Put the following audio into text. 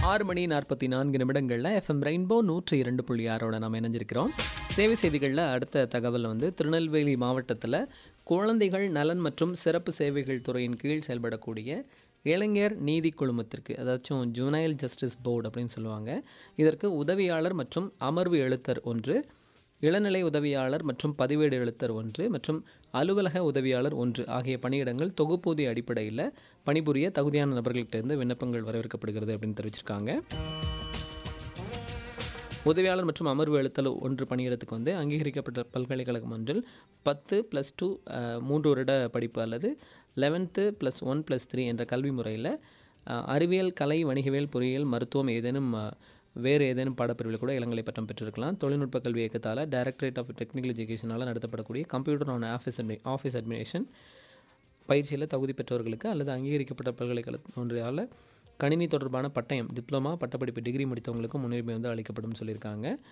ஆறு மணி நாற்பத்தி நான்கு நிமிடங்களில் எஃப்எம் ரெயின்போ நூற்றி இரண்டு புள்ளி ஆறோட நம்ம இணைஞ்சிருக்கிறோம் சேவை செய்திகளில் அடுத்த தகவல் வந்து திருநெல்வேலி மாவட்டத்தில் குழந்தைகள் நலன் மற்றும் சிறப்பு சேவைகள் துறையின் கீழ் செயல்படக்கூடிய இளைஞர் நீதி குழுமத்திற்கு அதாச்சும் ஜுனைல் ஜஸ்டிஸ் போர்டு அப்படின்னு சொல்லுவாங்க இதற்கு உதவியாளர் மற்றும் அமர்வு எழுத்தர் ஒன்று இளநிலை உதவியாளர் மற்றும் பதிவேடு எழுத்தர் ஒன்று மற்றும் அலுவலக உதவியாளர் ஒன்று ஆகிய பணியிடங்கள் தொகுப்பூதிய அடிப்படையில் பணிபுரிய தகுதியான நபர்கள்ட்டிருந்து விண்ணப்பங்கள் வரவேற்கப்படுகிறது அப்படின்னு தெரிவிச்சிருக்காங்க உதவியாளர் மற்றும் அமர்வு எழுத்தல் ஒன்று பணியிடத்துக்கு வந்து அங்கீகரிக்கப்பட்ட பல்கலைக்கழகம் ஒன்றில் பத்து ப்ளஸ் டூ மூன்று வருட படிப்பு அல்லது eleventh plus one plus three என்ற கல்வி முறையில் அறிவியல் கலை வணிகவியல் பொறியியல் மருத்துவம் ஏதேனும் அஹ், வேறு ஏதேனும் பாடப்பிரிவில் கூட இளங்கலை பட்டம் பெற்றிருக்கலாம் தொழில்நுட்ப கல்வி இயக்கத்தால் டைரக்டரேட் ஆஃப் டெக்னிக்கல் எஜுகேஷனால் நடத்தப்படக்கூடிய கம்ப்யூட்டர் ஆன் ஆஃபீஸ் அட்மி ஆஃபீஸ் அட்மினிஸ்ட்ரேஷன் பயிற்சியில் தகுதி பெற்றவர்களுக்கு அல்லது அங்கீகரிக்கப்பட்ட பல்கலைக்கழகம் ஒன்றியால் கணினி தொடர்பான பட்டயம் டிப்ளமா பட்டப்படிப்பு டிகிரி முடித்தவங்களுக்கும் முன்னுரிமை வந்து அளிக்கப்படும் சொல்லியிருக்காங்க